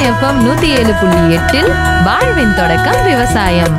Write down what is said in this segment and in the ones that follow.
FM நூத்தி ஏழு புள்ளி எட்டில் வாழ்வின் தொடக்கம் விவசாயம்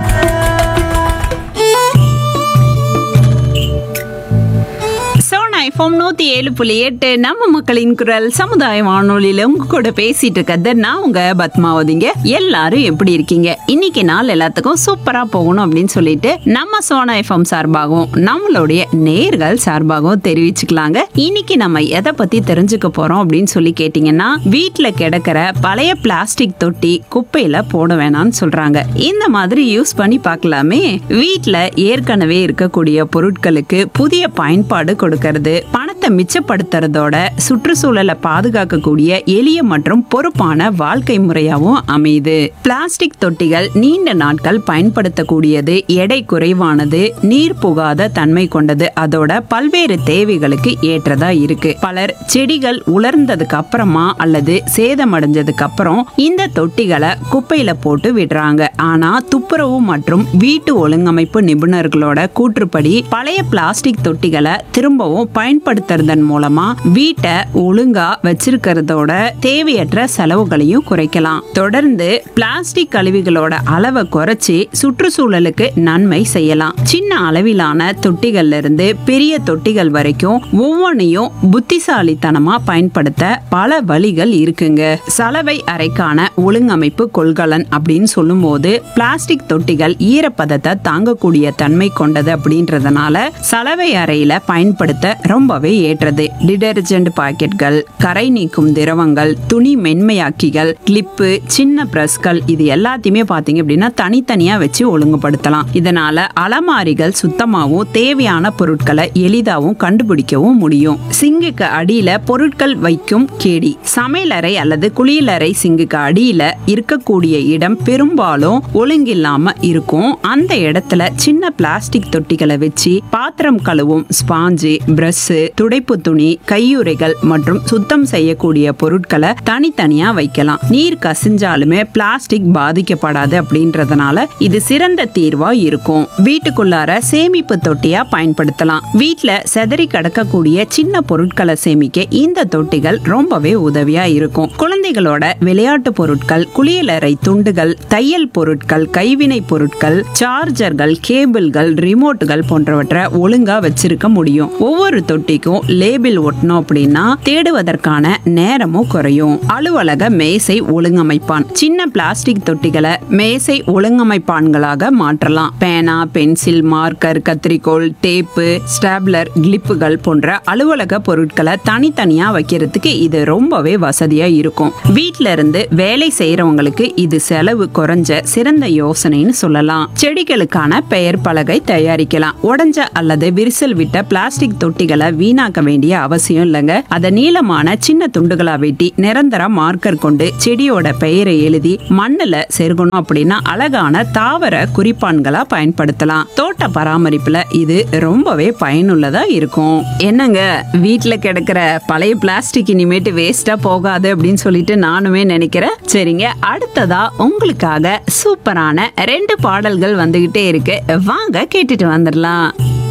சோனா எஃப்எம் நூத்தி ஏழு புள்ளி எட்டு நம்ம மக்களின் குரல் சமுதாய வானொலியில உங்க கூட பேசிட்டு இருக்கிறது நான் உங்க பத்மாவதிங்க எல்லாரும் எப்படி இருக்கீங்க இன்னைக்கு நாள் எல்லாத்துக்கும் சூப்பரா போகணும் அப்படின்னு சொல்லிட்டு நம்ம சோனா எஃப்எம் சார்பாகவும் நம்மளுடைய நேர்கள் சார்பாகவும் தெரிவிச்சுக்கலாங்க இன்னைக்கு நம்ம எதை பத்தி தெரிஞ்சுக்க போறோம் அப்படின்னு சொல்லி கேட்டீங்கன்னா வீட்ல கிடக்கிற பழைய பிளாஸ்டிக் தொட்டி குப்பையில போட வேணாம்னு சொல்றாங்க இந்த மாதிரி யூஸ் பண்ணி பார்க்கலாமே வீட்ல ஏற்கனவே இருக்கக்கூடிய பொருட்களுக்கு புதிய பயன்பாடு கொடுக்கறது பணத்தை மிச்சப்படுத்துறதோட சுற்றுச்சூழலை பாதுகாக்கக்கூடிய எளிய மற்றும் பொறுப்பான வாழ்க்கை முறையாவும் அமையுது பிளாஸ்டிக் தொட்டிகள் நீண்ட நாட்கள் பயன்படுத்தக்கூடியது எடை குறைவானது நீர் புகாத தன்மை கொண்டது அதோட பல்வேறு தேவைகளுக்கு ஏற்றதா இருக்கு பலர் செடிகள் உலர்ந்ததுக்கு அப்புறமா அல்லது சேதமடைஞ்சதுக்கு அப்புறம் இந்த தொட்டிகளை குப்பையில போட்டு விடுறாங்க ஆனா துப்புரவு மற்றும் வீட்டு ஒழுங்கமைப்பு நிபுணர்களோட கூற்றுப்படி பழைய பிளாஸ்டிக் தொட்டிகளை திரும்பவும் பயன்படுத்துறதன் மூலமா வீட்டை ஒழுங்கா வச்சிருக்கிறதோட தேவையற்ற செலவுகளையும் குறைக்கலாம் தொடர்ந்து பிளாஸ்டிக் கழிவுகளோட அளவை குறைச்சி சுற்றுச்சூழலுக்கு நன்மை செய்யலாம் சின்ன அளவிலான தொட்டிகள்ல இருந்து பெரிய தொட்டிகள் வரைக்கும் ஒவ்வொன்றையும் புத்திசாலித்தனமா பயன்படுத்த பல வழிகள் இருக்குங்க சலவை அறைக்கான ஒழுங்கமைப்பு கொள்கலன் அப்படின்னு சொல்லும்போது பிளாஸ்டிக் தொட்டிகள் ஈரப்பதத்தை தாங்கக்கூடிய தன்மை கொண்டது அப்படின்றதுனால சலவை அறையில பயன்படுத்த ரொம்பவே ஏற்றது டிடர்ஜென்ட் பாக்கெட்கள் கரை நீக்கும் திரவங்கள் துணி மென்மையாக்கிகள் கிளிப்பு சின்ன பிரஸ்கள் இது எல்லாத்தையுமே பாத்தீங்க அப்படின்னா தனித்தனியா வச்சு ஒழுங்குபடுத்தலாம் இதனால அலமாரிகள் சுத்தமாகவும் தேவையான பொருட்களை எளிதாகவும் கண்டுபிடிக்கவும் முடியும் சிங்குக்கு அடியில பொருட்கள் வைக்கும் கேடி சமையலறை அல்லது குளியலறை சிங்குக்கு அடியில இருக்கக்கூடிய இடம் பெரும்பாலும் ஒழுங்கில்லாம இருக்கும் அந்த இடத்துல சின்ன பிளாஸ்டிக் தொட்டிகளை வச்சு பாத்திரம் கழுவும் ஸ்பாஞ்சு பிரஷ் துடைப்பு துணி கையுறைகள் மற்றும் சுத்தம் செய்யக்கூடிய பொருட்களை தனித்தனியா வைக்கலாம் நீர் கசிஞ்சாலுமே பிளாஸ்டிக் பாதிக்கப்படாது அப்படின்றதுனால இது சிறந்த தீர்வா இருக்கும் வீட்டுக்குள்ளார சேமிப்பு தொட்டியா பயன்படுத்தலாம் வீட்ல செதறி கிடக்கக்கூடிய சின்ன பொருட்களை சேமிக்க இந்த தொட்டிகள் ரொம்பவே உதவியா இருக்கும் குழந்தைகளோட விளையாட்டு பொருட்கள் குளியலறை துண்டுகள் தையல் பொருட்கள் கைவினை பொருட்கள் சார்ஜர்கள் கேபிள்கள் ரிமோட்டுகள் போன்றவற்றை ஒழுங்கா வச்சிருக்க முடியும் ஒவ்வொரு தொட்டிக்கும் லேபிள் ஒட்டணும் அப்படின்னா தேடுவதற்கான நேரமும் குறையும் அலுவலக மேசை ஒழுங்கமைப்பான் சின்ன பிளாஸ்டிக் தொட்டிகளை மேசை ஒழுங்கமைப்பான்களாக மாற்றலாம் பேனா பென்சில் மார்க்கர் கத்திரிக்கோல் டேப்பு ஸ்டாப்லர் கிளிப்புகள் போன்ற அலுவலக பொருட்களை தனித்தனியா வைக்கிறதுக்கு இது ரொம்பவே வசதியா இருக்கும் வீட்ல இருந்து வேலை செய்யறவங்களுக்கு இது செலவு குறைஞ்ச சிறந்த யோசனைன்னு சொல்லலாம் செடிகளுக்கான பெயர் பலகை தயாரிக்கலாம் உடைஞ்ச அல்லது விரிசல் விட்ட பிளாஸ்டிக் தொட்டிகளை வீணாக்க வேண்டிய அவசியம் இல்லைங்க அதை நீளமான சின்ன துண்டுகளா வெட்டி நிரந்தர மார்க்கர் கொண்டு செடியோட பெயரை எழுதி மண்ணுல செருகணும் அப்படின்னா அழகான தாவர குறிப்பான்களா பயன்படுத்தலாம் தோட்ட பராமரிப்புல இது ரொம்பவே பயனுள்ளதா இருக்கும் என்னங்க வீட்ல கிடக்கிற பழைய பிளாஸ்டிக் இனிமேட்டு வேஸ்டா போகாது அப்படின்னு சொல்லிட்டு நானுமே நினைக்கிறேன் சரிங்க அடுத்ததா உங்களுக்காக சூப்பரான ரெண்டு பாடல்கள் வந்துகிட்டே இருக்கு வாங்க கேட்டுட்டு வந்துடலாம்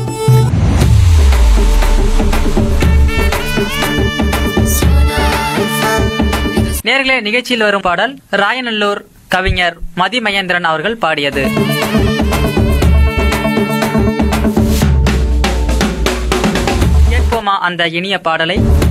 நேர்களே நிகழ்ச்சியில் வரும் பாடல் ராயநல்லூர் கவிஞர் மதி மகேந்திரன் அவர்கள் பாடியது கேட்போமா அந்த இனிய பாடலை